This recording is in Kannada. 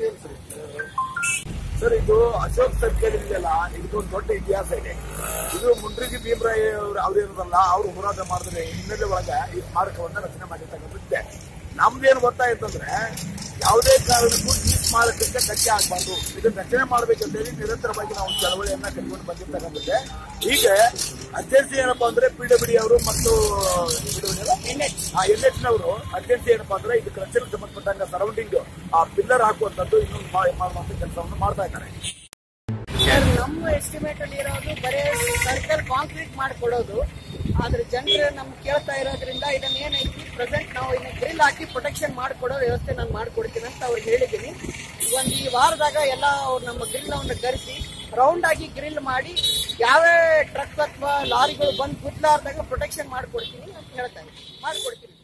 ಏನು ಸರ್ ಸರ್ ಇದು ಅಶೋಕ್ ಸರ್ಕಲ್ ಇದೆಯಲ್ಲ ಇದಕ್ಕೊಂದು ದೊಡ್ಡ ಇತಿಹಾಸ ಇದೆ ಇದು ಮುಂಡ್ರಿಗಿ ಭೀಮರಾಯ ಅವರು ಅವ್ರೇನದಲ್ಲ ಅವರು ಹೋರಾಟ ಮಾಡಿದ್ರೆ ಹಿನ್ನೆಲೆ ಒಳಗೆ ಈ ಸ್ಮಾರಕವನ್ನ ರಚನೆ ಮಾಡಿರ್ತಕ್ಕಂಥದ್ದೆ ನಮ್ದೇನು ಗೊತ್ತಾಯ್ತಂದ್ರೆ ಯಾವುದೇ ಕಾರಣಕ್ಕೂ ಈ ಸ್ಮಾರಕಕ್ಕೆ ಧಕ್ಕೆ ಆಗ್ಬಾರ್ದು ಇದನ್ನ ರಚನೆ ಮಾಡ್ಬೇಕಂತೇಳಿ ನಿರಂತರವಾಗಿ ನಾವು ಚಳವಳಿಯನ್ನ ಕೈಗೊಂಡು ಬಂದಿರ್ತಕ್ಕಂಥದ್ದೇ ಈಗ ಅಧ್ಯಕ್ಷ ಏನಪ್ಪಾ ಅಂದ್ರೆ ಪಿ ಡಬ್ಲ್ಯೂ ಅವರು ಮತ್ತು ಎನ್ ಎಚ್ ನವರು ಅಧ್ಯಕ್ಷ ಏನಪ್ಪಾ ಅಂದ್ರೆ ಇದಕ್ಕೆ ರಚನೆ ಸಂಬಂಧಪಟ್ಟಂಗ ಸರೌಂಡಿಂಗ್ ಆ ಪಿಲ್ಲರ್ ಹಾಕುವಂತದ್ದು ಇನ್ನೊಂದು ಮಾ- ಮಾಡುವಂತ ಕೆಲಸವನ್ನು ಮಾಡ್ತಾ ಇದ್ದಾರೆ ಸರ್ ನಮ್ಮ ಎಸ್ಟಿಮೇಟ್ ಅಲ್ಲಿ ಇರೋದು ಬರೇ ಸರ್ಕಲ್ ಕಾಂಕ್ರೀಟ್ ಮಾಡಿಕೊಡೋದು ಆದ್ರೆ ಜನರು ನಮ್ಗೆ ಕೇಳ್ತಾ ಇರೋದ್ರಿಂದ ಇದನ್ನ ಏನೈತಿ ಪ್ರೆಸೆಂಟ್ ನಾವು ಇನ್ನು ಗ್ರಿಲ್ ಹಾಕಿ ಪ್ರೊಟೆಕ್ಷನ್ ಮಾಡಿಕೊಡೋ ವ್ಯವಸ್ಥೆ ನಾನು ಮಾಡ್ಕೊಡ್ತೀನಿ ಅಂತ ಅವ್ರಿಗೆ ಹೇಳಿದ್ದೀನಿ ಒಂದು ಈ ವಾರದಾಗ ಎಲ್ಲ ಅವ್ರು ನಮ್ಮ ಗ್ರಿಲ್ ಅನ್ನು ಕರೆಸಿ ರೌಂಡ್ ಆಗಿ ಗ್ರಿಲ್ ಮಾಡಿ ಯಾವೇ ಟ್ರಕ್ ಅಥವಾ ಲಾರಿಗಳು ಬಂದು ಗುದ್ಲಾರ್ದಾಗ ಪ್ರೊಟೆಕ್ಷನ್ ಮಾಡ್ಕೊಡ್ತೀನಿ ಅಂತ ಹೇಳ್ತಾ ಇದ್ದೀನಿ ಮಾಡ್ಕೊಡ್ತೀನಿ